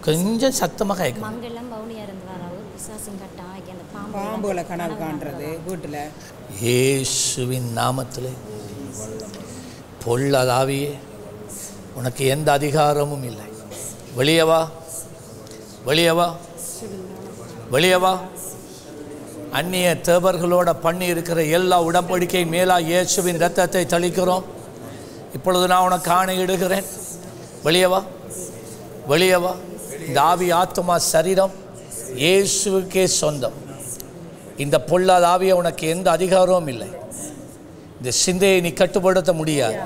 கொஞ்சம் சத்தமாக கேட்கும் மங்கெல்லாம் பவுனியாக இருந்து வராவு பிசாசின் கட்டம் ஆகி அந்த பாம்பு பாம்புகளை கனவு காண்றது வீட்டில் இயேசுவின் நாமத்தில் பொல்லாதாவியே உனக்கு எந்த அதிகாரமும் இல்லை வெளியே வா வெளியே வா வெளியே வா அந்நிய தேவர்களோட பண்ணி இருக்கிற எல்லா உடன்படிக்கை மேலா இயேசுவின் ரத்தத்தை தளிக்கிறோம் இப்பொழுது நான் உனக்கு ஆணையிடுகிறேன் வெளியே வா வெளியே வா இந்த ஆவி ஆத்மா சரீரம் இயேசுவுக்கே சொந்தம் இந்த பொல்லாத ஆவியை உனக்கு எந்த அதிகாரமும் இல்லை இந்த சிந்தையை நீ கட்டுப்படுத்த முடியாது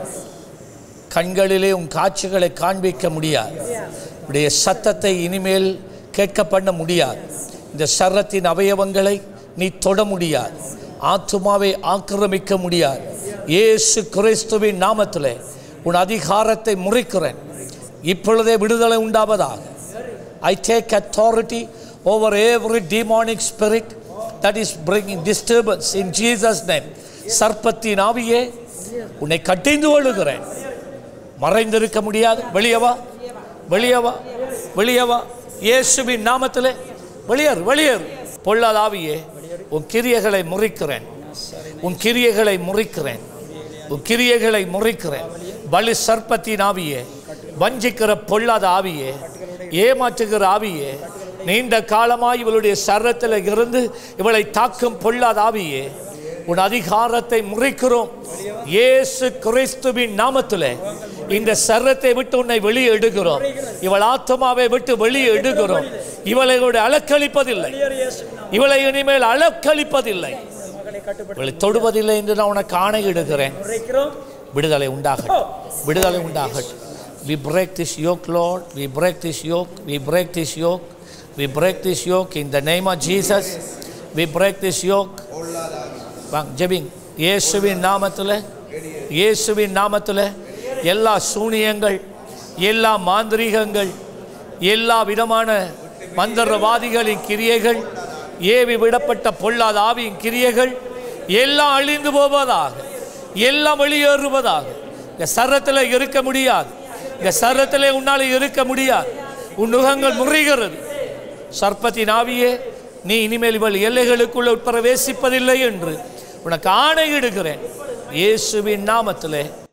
கண்களிலே உன் காட்சிகளை காண்பிக்க முடியாது உடைய சத்தத்தை இனிமேல் கேட்க பண்ண முடியாது இந்த சர்ரத்தின் அவயவங்களை நீ தொட முடியாது ஆத்துமாவை ஆக்கிரமிக்க முடியாது இயேசு கிறிஸ்துவின் நாமத்திலே உன் அதிகாரத்தை முறிக்கிறேன் இப்பொழுதே விடுதலை உண்டாவதாக I take authority over every demonic spirit that is bringing disturbance in Jesus' name. சர்ப்பத்தின் ஆவியே உன்னை கட்டிந்து கொள்ளுகிறேன் மறைந்திருக்க முடியாது வெளியே வா வெளியே வா வெளியே வா இயேசுவின் நாமத்திலே வெளியேறு வெளியேறு பொல்லாத ஆவியே உன் கிரியைகளை முறிக்கிறேன் உன் கிரியைகளை முறிக்கிறேன் உன் கிரியைகளை முறிக்கிறேன் பலி சர்ப்பத்தின் ஆவியே வஞ்சிக்கிற பொல்லாத ஆவியே ஏமாற்றுகிற ஆவியே நீண்ட காலமாய் இவளுடைய சரத்தில் இருந்து இவளை தாக்கும் பொல்லாத ஆவியே உன் அதிகாரத்தை முறிக்கிறோம் இயேசு கிறிஸ்துவின் நாமத்திலே இந்த சரத்தை விட்டு உன்னை வெளியே எடுக்கிறோம் இவள் ஆத்மாவை விட்டு வெளியே எடுக்கிறோம் இவளை கூட அலக்களிப்பதில்லை இவளை இனிமேல் அலக்களிப்பதில்லை இவளை தொடுவதில்லை என்று நான் உனக்கு ஆணையிடுகிறேன் விடுதலை உண்டாகட்டும் விடுதலை உண்டாகட்டும் we break this yoke lord we break this yoke we break this yoke we break this yoke in the name of jesus we break this yoke வாங்க ஜெபிங் இயேசுவின் நாமத்தில் இயேசுவின் நாமத்தில் எல்லா சூனியங்கள் எல்லா மாந்திரீகங்கள் எல்லா விதமான மந்திரவாதிகளின் கிரியைகள் ஏவி விடப்பட்ட பொல்லாத ஆவியின் கிரியைகள் எல்லாம் அழிந்து போவதாக எல்லாம் வெளியேறுவதாக இந்த சரத்தில் இருக்க முடியாது இந்த சரத்தில் உன்னால் இருக்க முடியாது உன் நுகங்கள் முறிகிறது சர்ப்பத்தின் ஆவியே நீ இனிமேல் இவள் எல்லைகளுக்குள்ள உட்பிரவேசிப்பதில்லை என்று உனக்கு ஆணையிடுகிறேன் இயேசுவின் நாமத்திலே